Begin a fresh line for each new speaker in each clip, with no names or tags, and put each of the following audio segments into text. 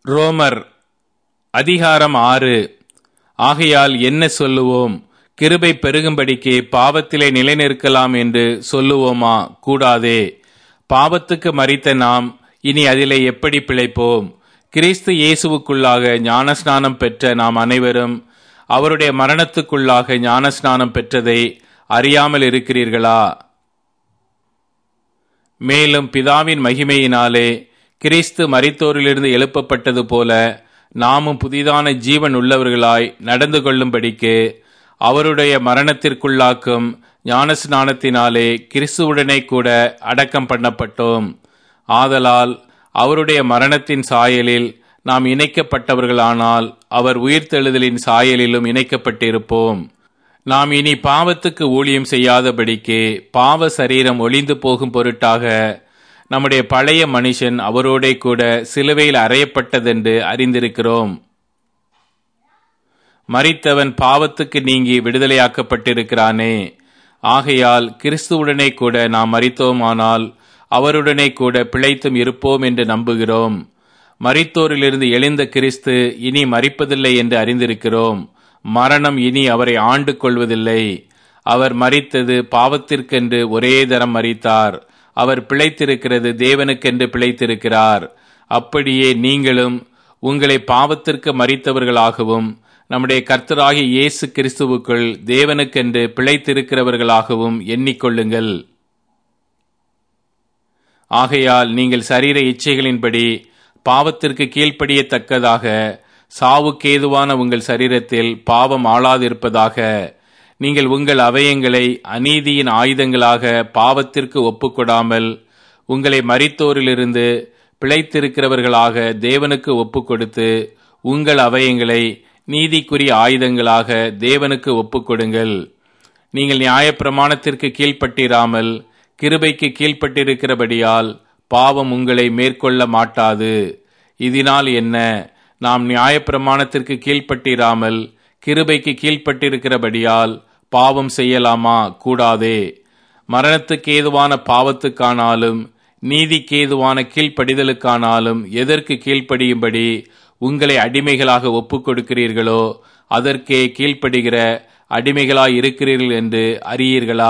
ரோமர் அதிகாரம் ஆறு ஆகையால் என்ன சொல்லுவோம் கிருபை பெருகும்படிக்கு பாவத்திலே நிலைநிற்கலாம் என்று சொல்லுவோமா கூடாதே பாவத்துக்கு மறித்த நாம் இனி அதிலே எப்படி பிழைப்போம் கிறிஸ்து இயேசுவுக்குள்ளாக ஞானஸ்நானம் பெற்ற நாம் அனைவரும் அவருடைய மரணத்துக்குள்ளாக ஞானஸ்நானம் பெற்றதை அறியாமல் இருக்கிறீர்களா மேலும் பிதாவின் மகிமையினாலே கிறிஸ்து மரித்தோரிலிருந்து எழுப்பப்பட்டது போல நாமும் புதிதான ஜீவன் உள்ளவர்களாய் நடந்து கொள்ளும்படிக்கு அவருடைய மரணத்திற்குள்ளாக்கும் ஞானஸ்நானத்தினாலே கிறிஸ்துவுடனே கூட அடக்கம் பண்ணப்பட்டோம் ஆதலால் அவருடைய மரணத்தின் சாயலில் நாம் இணைக்கப்பட்டவர்களானால் அவர் உயிர்த்தெழுதலின் சாயலிலும் இணைக்கப்பட்டிருப்போம் நாம் இனி பாவத்துக்கு ஊழியம் செய்யாதபடிக்கு பாவ சரீரம் ஒளிந்து போகும் பொருட்டாக நம்முடைய பழைய மனுஷன் அவரோடே கூட சிலுவையில் அறையப்பட்டதென்று அறிந்திருக்கிறோம் மறித்தவன் பாவத்துக்கு நீங்கி விடுதலையாக்கப்பட்டிருக்கிறானே ஆகையால் கிறிஸ்துவுடனே கூட நாம் மறித்தோமானால் அவருடனே கூட பிழைத்தும் இருப்போம் என்று நம்புகிறோம் மறித்தோரிலிருந்து எழுந்த கிறிஸ்து இனி மறிப்பதில்லை என்று அறிந்திருக்கிறோம் மரணம் இனி அவரை ஆண்டு கொள்வதில்லை அவர் மறித்தது பாவத்திற்கென்று ஒரே தரம் மறித்தார் அவர் பிழைத்திருக்கிறது தேவனுக்கென்று பிழைத்திருக்கிறார் அப்படியே நீங்களும் உங்களை பாவத்திற்கு மறித்தவர்களாகவும் நம்முடைய கர்த்தராகிய இயேசு கிறிஸ்துவுக்குள் தேவனுக்கென்று பிழைத்திருக்கிறவர்களாகவும் எண்ணிக்கொள்ளுங்கள் ஆகையால் நீங்கள் சரீர இச்சைகளின்படி பாவத்திற்கு கீழ்ப்படியத்தக்கதாக சாவுக்கேதுவான உங்கள் சரீரத்தில் பாவம் ஆளாதிருப்பதாக நீங்கள் உங்கள் அவயங்களை அநீதியின் ஆயுதங்களாக பாவத்திற்கு ஒப்புக்கொடாமல் உங்களை மறித்தோரிலிருந்து பிழைத்திருக்கிறவர்களாக தேவனுக்கு ஒப்புக்கொடுத்து உங்கள் அவயங்களை நீதிக்குரிய ஆயுதங்களாக தேவனுக்கு ஒப்புக்கொடுங்கள் நீங்கள் நியாயப்பிரமாணத்திற்கு கீழ்ப்பட்டிராமல் கிருபைக்கு கீழ்ப்பட்டிருக்கிறபடியால் பாவம் உங்களை மேற்கொள்ள மாட்டாது இதனால் என்ன நாம் நியாயப்பிரமாணத்திற்கு கீழ்ப்பட்டிராமல் கிருபைக்கு கீழ்ப்பட்டிருக்கிறபடியால் பாவம் செய்யலாமா கூடாதே மரணத்துக்கு ஏதுவான பாவத்துக்கானாலும் நீதிக்கேதுவான கீழ்ப்படிதலுக்கானாலும் எதற்கு கீழ்ப்படியும்படி உங்களை அடிமைகளாக ஒப்புக் கொடுக்கிறீர்களோ அதற்கே கீழ்ப்படுகிற அடிமைகளாய் இருக்கிறீர்கள் என்று அறியீர்களா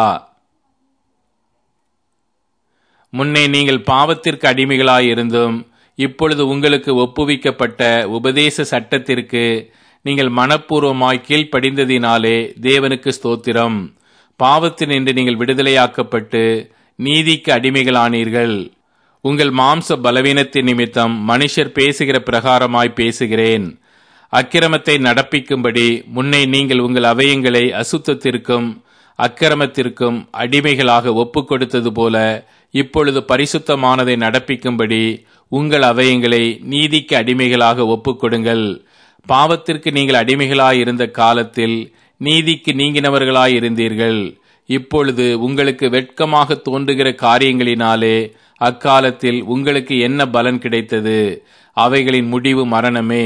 முன்னே நீங்கள் பாவத்திற்கு அடிமைகளாய் இருந்தும் இப்பொழுது உங்களுக்கு ஒப்புவிக்கப்பட்ட உபதேச சட்டத்திற்கு நீங்கள் மனப்பூர்வமாய் கீழ்ப்படிந்ததினாலே தேவனுக்கு ஸ்தோத்திரம் பாவத்தினின்று நீங்கள் விடுதலையாக்கப்பட்டு நீதிக்கு அடிமைகளானீர்கள் உங்கள் மாம்ச பலவீனத்தின் நிமித்தம் மனுஷர் பேசுகிற பிரகாரமாய் பேசுகிறேன் அக்கிரமத்தை நடப்பிக்கும்படி முன்னே நீங்கள் உங்கள் அவயங்களை அசுத்தத்திற்கும் அக்கிரமத்திற்கும் அடிமைகளாக ஒப்புக் கொடுத்தது போல இப்பொழுது பரிசுத்தமானதை நடப்பிக்கும்படி உங்கள் அவயங்களை நீதிக்கு அடிமைகளாக ஒப்புக்கொடுங்கள் பாவத்திற்கு நீங்கள் அடிமைகளாயிருந்த காலத்தில் நீதிக்கு நீங்கினவர்களாயிருந்தீர்கள் இப்பொழுது உங்களுக்கு வெட்கமாக தோன்றுகிற காரியங்களினாலே அக்காலத்தில் உங்களுக்கு என்ன பலன் கிடைத்தது அவைகளின் முடிவு மரணமே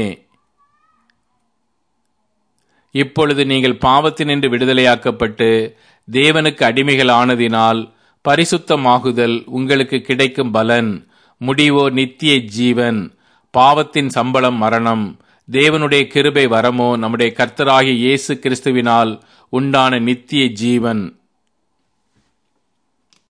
இப்பொழுது நீங்கள் பாவத்தினின்று விடுதலையாக்கப்பட்டு தேவனுக்கு அடிமைகள் ஆனதினால் பரிசுத்தமாகுதல் உங்களுக்கு கிடைக்கும் பலன் முடிவோ நித்திய ஜீவன் பாவத்தின் சம்பளம் மரணம் தேவனுடைய கிருபை வரமோ நம்முடைய கர்த்தராகிய இயேசு கிறிஸ்துவினால் உண்டான நித்திய ஜீவன்